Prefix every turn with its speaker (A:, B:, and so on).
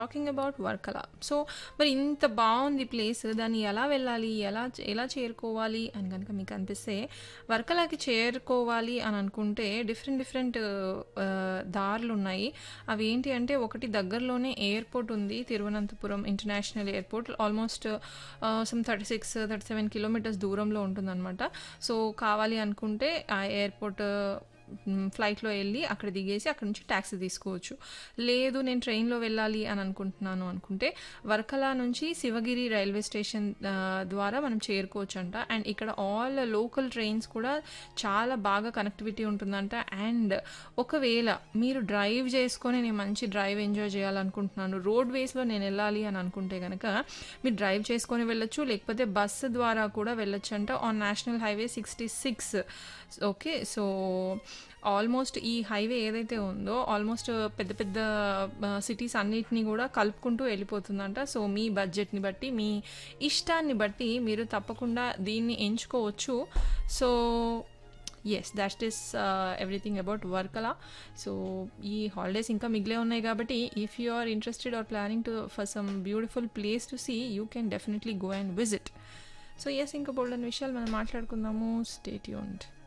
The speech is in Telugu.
A: Talking about Varkala. సో, మరి ఇంత బావుంది ప్లేస్. దాన్ని ఎలా వెళ్ళాలి? ఎలా చే ఎలా చేరుకోవాలి అని గనక మీకనిపిస్తే, వర్కలాకి చేరుకోవాలి అని అనుకుంటే డిఫరెంట్ డిఫరెంట్ ఆహ్, దారులున్నాయి. అవేంటి అంటే ఒకటి దగ్గరలోనే ఎయిర్‌పోర్ట్ ఉంది. Thiruvananthapuram international airport. Almost ah, some 36, 37 kilometres దూరంలో ఉంటుందనమాట. సో, కావాలి అనుకుంటే ఆ ఎయిర్‌పోర్ట్ హ్మ్, ఫ్లైట్‌లో ఎళ్లి అక్కడ దిగేసి అక్కడి నుంచి టాక్సీ తీసుకోవచ్చు. లేదు నేను ట్రైన్‌లో వెళ్ళాలి అని అనుకుంటున్నాను అనుకుంటే, వర్కల నుంచి శివగిరి రైల్వే స్టేషన్ ఆహ్, ద్వారా మనం చేరుకోవచ్చంట. అండ్ ఇక్కడ ఆల్ లోకల్ ట్రైన్స్ కూడా చాలా బాగా కనెక్టివిటీ ఉంటుందంట. అండ్ ఒకవేళ మీరు డ్రైవ్ చేసుకొని నేను మంచి డ్రైవ్ ఎంజాయ్ చేయాలనుకుంటున్నాను. రోడ్ వేస్‌లో నేను ఎళ్ళాలి అని అనుకుంటే గనక మీరు డ్రైవ్ చేసుకొని వెళ్ళొచ్చు. లేకపోతే బస్సు ద్వారా కూడా వెళ్ళొచ్చంట. On national highway 66 okay. So, almost ఈ హైవే ఏదైతే ఉందో ఆల్మోస్ట్ పెద్ద పెద్ద ఆహ్, సిటీస్ అన్నిటిని గూడా కలుపుకుంటూ ఎళ్ళిపోతుందంట. సో, మీ బడ్జెట్‌ని బట్టి, మీ ఇష్టాన్ని బట్టి మీరు తప్పకుండా దీన్ని ఎంచుకోవచ్చు. So, yes that is ah, everything about Varkala. So, ఈ హాలిడేస్ ఇంకా మిగిలే ఉన్నాయి కాబట్టి if you are interested or planning to for some beautiful place to see you can definitely go and visit. So, yes ఇంకా బోలెడన్ని విషయాలు మనం మాట్లాడుకుందాము. Stay tuned.